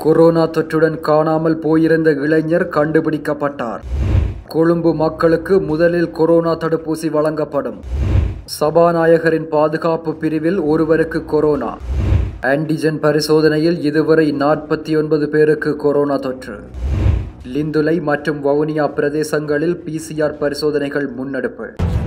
corona தொற்றுடன் காணாமல் போயிருந்த இளைஞர் கண்டுபிடிக்கப்பட்டார் கொழும்பு மக்களுக்கு முதலில் கொரோனா தடுப்பூசி வழங்கப்படும் சபாநாயகரின் பாதுகாப்பு பிரிவில் ஒருவருக்கு கொரோனா ஆன்டிஜென் பரிசோதனையில் இதுவரை நாற்பத்தி ஒன்பது பேருக்கு கொரோனா தொற்று லிந்துலை மற்றும் வவுனியா பிரதேசங்களில் பிசிஆர் பரிசோதனைகள் முன்னெடுப்பு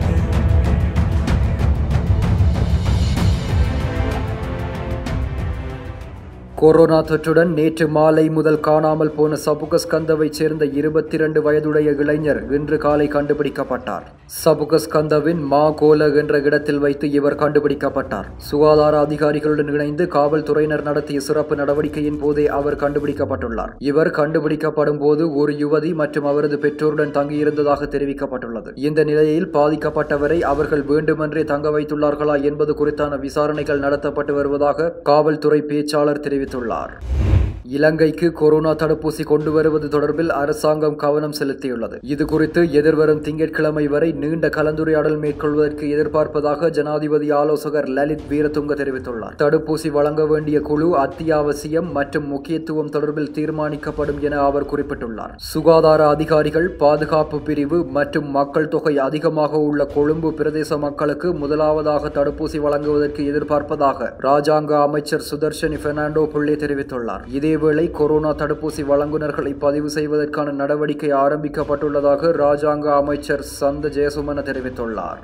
கொரோனா தொற்றுடன் நேற்று மாலை முதல் காணாமல் போன சபுகஸ்கந்தவைச் சேர்ந்த இருபத்தி இரண்டு வயதுடைய இளைஞர் இன்று காலை கண்டுபிடிக்கப்பட்டார் சபுகஸ்கந்தவின் மா கோல என்ற இடத்தில் வைத்து இவர் கண்டுபிடிக்கப்பட்டார் சுகாதார அதிகாரிகளுடன் இணைந்து காவல்துறையினர் நடத்திய சிறப்பு நடவடிக்கையின் போதே அவர் கண்டுபிடிக்கப்பட்டுள்ளார் இவர் கண்டுபிடிக்கப்படும் போது ஒரு யுவதி மற்றும் அவரது பெற்றோருடன் தங்கியிருந்ததாக தெரிவிக்கப்பட்டுள்ளது இந்த நிலையில் பாதிக்கப்பட்டவரை அவர்கள் வேண்டுமென்றே தங்க வைத்துள்ளார்களா என்பது குறித்தான விசாரணைகள் நடத்தப்பட்டு வருவதாக காவல்துறை பேச்சாளர் தெரிவித்தார் தெரிவித்துள்ளார் இலங்கைக்கு கொரோனா தடுப்பூசி கொண்டு வருவது தொடர்பில் அரசாங்கம் கவனம் செலுத்தியுள்ளது இது குறித்து எதிர்வரும் திங்கட்கிழமை வரை நீண்ட கலந்துரையாடல் மேற்கொள்வதற்கு எதிர்பார்ப்பதாக ஜனாதிபதி ஆலோசகர் லலித் வீரதுங்க தெரிவித்துள்ளார் தடுப்பூசி வழங்க வேண்டிய குழு அத்தியாவசியம் மற்றும் முக்கியத்துவம் தொடர்பில் தீர்மானிக்கப்படும் என அவர் குறிப்பிட்டுள்ளார் சுகாதார அதிகாரிகள் பாதுகாப்பு பிரிவு மற்றும் மக்கள் தொகை அதிகமாக உள்ள கொழும்பு பிரதேச மக்களுக்கு முதலாவதாக தடுப்பூசி வழங்குவதற்கு எதிர்பார்ப்பதாக ராஜாங்க அமைச்சர் சுதர்ஷனி பெர்னாண்டோ புள்ளே தெரிவித்துள்ளார் இதே இதேவேளை கொரோனா தடுப்பூசி வழங்குநர்களை பதிவு செய்வதற்கான நடவடிக்கை ஆரம்பிக்கப்பட்டுள்ளதாக ராஜாங்க அமைச்சர் சந்த ஜெயசுமன தெரிவித்துள்ளார்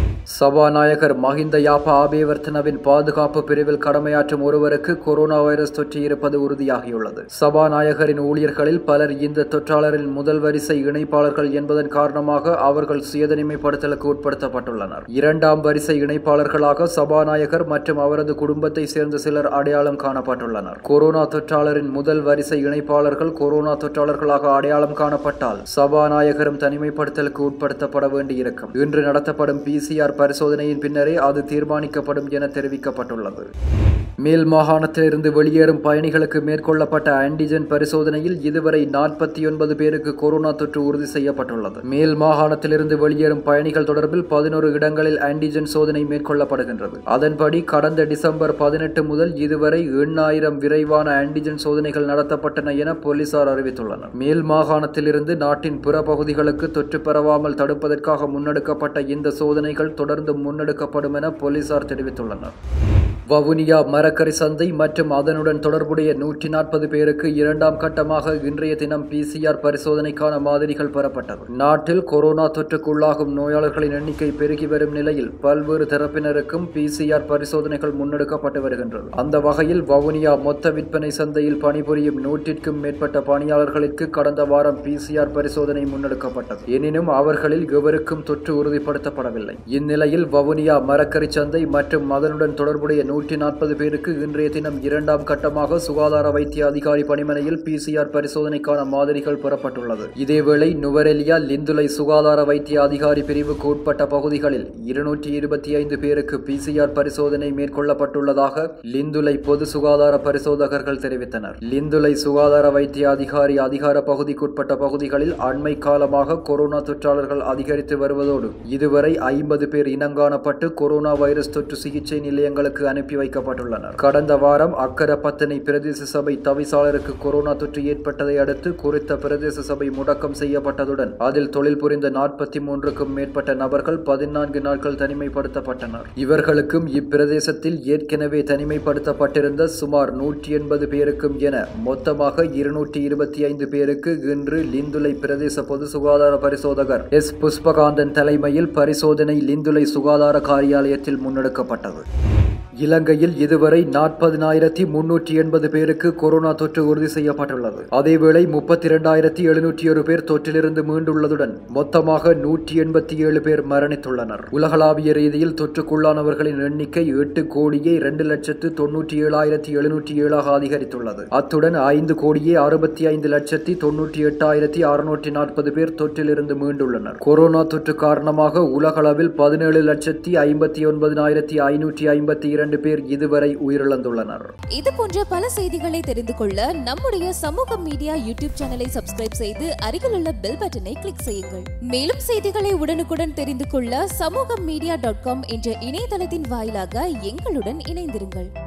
சபாநாயகர் மஹிந்த யாப்பா ஆபேவர்த்தனவின் பாதுகாப்பு பிரிவில் கடமையாற்றும் ஒருவருக்கு கொரோனா வைரஸ் தொற்று இருப்பது உறுதியாகியுள்ளது சபாநாயகரின் ஊழியர்களில் பலர் இந்த தொற்றாளரின் முதல் வரிசை இணைப்பாளர்கள் என்பதன் காரணமாக அவர்கள் சுயதனிமைப்படுத்தலுக்கு உட்படுத்தப்பட்டுள்ளனர் இரண்டாம் வரிசை இணைப்பாளர்களாக சபாநாயகர் மற்றும் அவரது குடும்பத்தை சேர்ந்த சிலர் அடையாளம் காணப்பட்டுள்ளனர் கொரோனா தொற்றாளரின் முதல் வரிசை இணைப்பாளர்கள் கொரோனா தொற்றாளர்களாக அடையாளம் காணப்பட்டால் சபாநாயகரும் தனிமைப்படுத்தலுக்கு உட்படுத்தப்பட வேண்டியிருக்கும் இன்று நடத்தப்படும் பிசிஆர் பரிசோதனையின் பின்னரே அது தீர்மானிக்கப்படும் என தெரிவிக்கப்பட்டுள்ளது மேல் மாகாணத்திலிருந்து வெளியேறும் பயணிகளுக்கு மேற்கொள்ளப்பட்ட ஆன்டிஜென் பரிசோதனையில் இதுவரை நாற்பத்தி ஒன்பது பேருக்கு கொரோனா தொற்று உறுதி செய்யப்பட்டுள்ளது மேல் மாகாணத்திலிருந்து வெளியேறும் பயணிகள் தொடர்பில் பதினோரு இடங்களில் ஆன்டிஜென் சோதனை மேற்கொள்ளப்படுகின்றது அதன்படி கடந்த டிசம்பர் பதினெட்டு முதல் இதுவரை எண்ணாயிரம் விரைவான ஆன்டிஜென் சோதனைகள் நடத்தப்பட்டன என போலீசார் அறிவித்துள்ளனர் மேல் மாகாணத்திலிருந்து நாட்டின் பிற பகுதிகளுக்கு தொற்று பரவாமல் தடுப்பதற்காக முன்னெடுக்கப்பட்ட இந்த சோதனைகள் தொடர்ந்து முன்னெடுக்கப்படும் என போலீசார் தெரிவித்துள்ளனர் வவுனியா மரக்கறி சந்தை மற்றும் அதனுடன் தொடர்புடைய நூற்றி நாற்பது பேருக்கு இரண்டாம் கட்டமாக இன்றைய தினம் பிசிஆர் பரிசோதனைக்கான மாதிரிகள் பெறப்பட்டது நாட்டில் கொரோனா தொற்றுக்குள்ளாகும் நோயாளர்களின் எண்ணிக்கை பெருகி வரும் நிலையில் பல்வேறு தரப்பினருக்கும் பிசிஆர் பரிசோதனைகள் முன்னெடுக்கப்பட்டு வருகின்றது அந்த வகையில் வவுனியா மொத்த விற்பனை சந்தையில் பணிபுரியும் நூற்றிற்கும் மேற்பட்ட பணியாளர்களுக்கு கடந்த வாரம் பிசிஆர் பரிசோதனை முன்னெடுக்கப்பட்டது எனினும் அவர்களில் எவருக்கும் தொற்று உறுதிப்படுத்தப்படவில்லை இந்நிலையில் வவுனியா மரக்கறி சந்தை மற்றும் அதனுடன் தொடர்புடைய நூற்றி நாற்பது பேருக்கு இன்றைய தினம் இரண்டாம் கட்டமாக சுகாதார வைத்திய அதிகாரி பணிமனையில் பிசிஆர் பரிசோதனைக்கான மாதிரிகள் பெறப்பட்டுள்ளது இதேவேளை நுவரெலியா லிந்துலை சுகாதார வைத்திய அதிகாரி பிரிவுக்கு உட்பட்ட பகுதிகளில் இருநூற்றி இருபத்தி ஐந்து பேருக்கு பிசிஆர் பரிசோதனை மேற்கொள்ளப்பட்டுள்ளதாக லிந்துலை பொது சுகாதார பரிசோதகர்கள் தெரிவித்தனர் லிந்துலை சுகாதார வைத்திய அதிகாரி அதிகார பகுதிக்குட்பட்ட பகுதிகளில் அண்மை காலமாக கொரோனா தொற்றாளர்கள் அதிகரித்து வருவதோடு இதுவரை ஐம்பது பேர் இனங்காணப்பட்டு கொரோனா வைரஸ் தொற்று சிகிச்சை நிலையங்களுக்கு அனுப்பி வைக்கப்பட்டுள்ளனர் கடந்த வாரம் அக்கரப்பத்தனை பிரதேச சபை தவிசாளருக்கு கொரோனா தொற்று ஏற்பட்டதை அடுத்து குறித்த பிரதேச சபை முடக்கம் செய்யப்பட்டதுடன் அதில் தொழில் புரிந்த நாற்பத்தி மூன்றுக்கும் மேற்பட்ட நபர்கள் பதினான்கு நாட்கள் தனிமைப்படுத்தப்பட்டனர் இவர்களுக்கும் இப்பிரதேசத்தில் ஏற்கனவே தனிமைப்படுத்தப்பட்டிருந்த சுமார் நூற்றி எண்பது பேருக்கும் என மொத்தமாக இருநூற்றி இருபத்தி ஐந்து பேருக்கு இன்று லிந்துலை பிரதேச பொது சுகாதார பரிசோதகர் எஸ் புஷ்பகாந்தன் தலைமையில் பரிசோதனை லிந்துலை சுகாதார காரியாலயத்தில் முன்னெடுக்கப்பட்டது இலங்கையில் இதுவரை நாற்பதினாயிரத்தி முன்னூற்றி எண்பது பேருக்கு கொரோனா தொற்று உறுதி செய்யப்பட்டுள்ளது அதேவேளை முப்பத்தி இரண்டாயிரத்தி எழுநூற்றி ஒரு பேர் தொற்றிலிருந்து மீண்டுள்ளதுடன் மொத்தமாக நூற்றி எண்பத்தி ஏழு பேர் மரணித்துள்ளனர் உலகளாவிய ரீதியில் தொற்றுக்குள்ளானவர்களின் எண்ணிக்கை எட்டு கோடியே இரண்டு லட்சத்து தொன்னூற்றி ஏழாயிரத்தி எழுநூற்றி ஏழாக அதிகரித்துள்ளது அத்துடன் ஐந்து கோடியே அறுபத்தி ஐந்து லட்சத்தி தொன்னூற்றி எட்டாயிரத்தி அறுநூற்றி நாற்பது பேர் தொற்றிலிருந்து மீண்டுள்ளனர் கொரோனா தொற்று காரணமாக உலகளவில் பதினேழு லட்சத்தி ஐம்பத்தி ஒன்பதினாயிரத்தி ஐநூற்றி ஐம்பத்தி இரண்டு பேர் இதுவரை உயிரிழந்துள்ளனர் இது போன்ற பல செய்திகளை தெரிந்து கொள்ள நம்முடைய சமூக மீடியா யூடியூப் சேனலை சப்ஸ்கிரைப் செய்து அருகிலுள்ள பெல் பட்டனை கிளிக் செய்யுங்கள் மேலும் செய்திகளை உடனுக்குடன் தெரிந்து கொள்ள சமூக மீடியா டாட் காம் என்ற இணையதளத்தின் வாயிலாக எங்களுடன் இணைந்திருங்கள்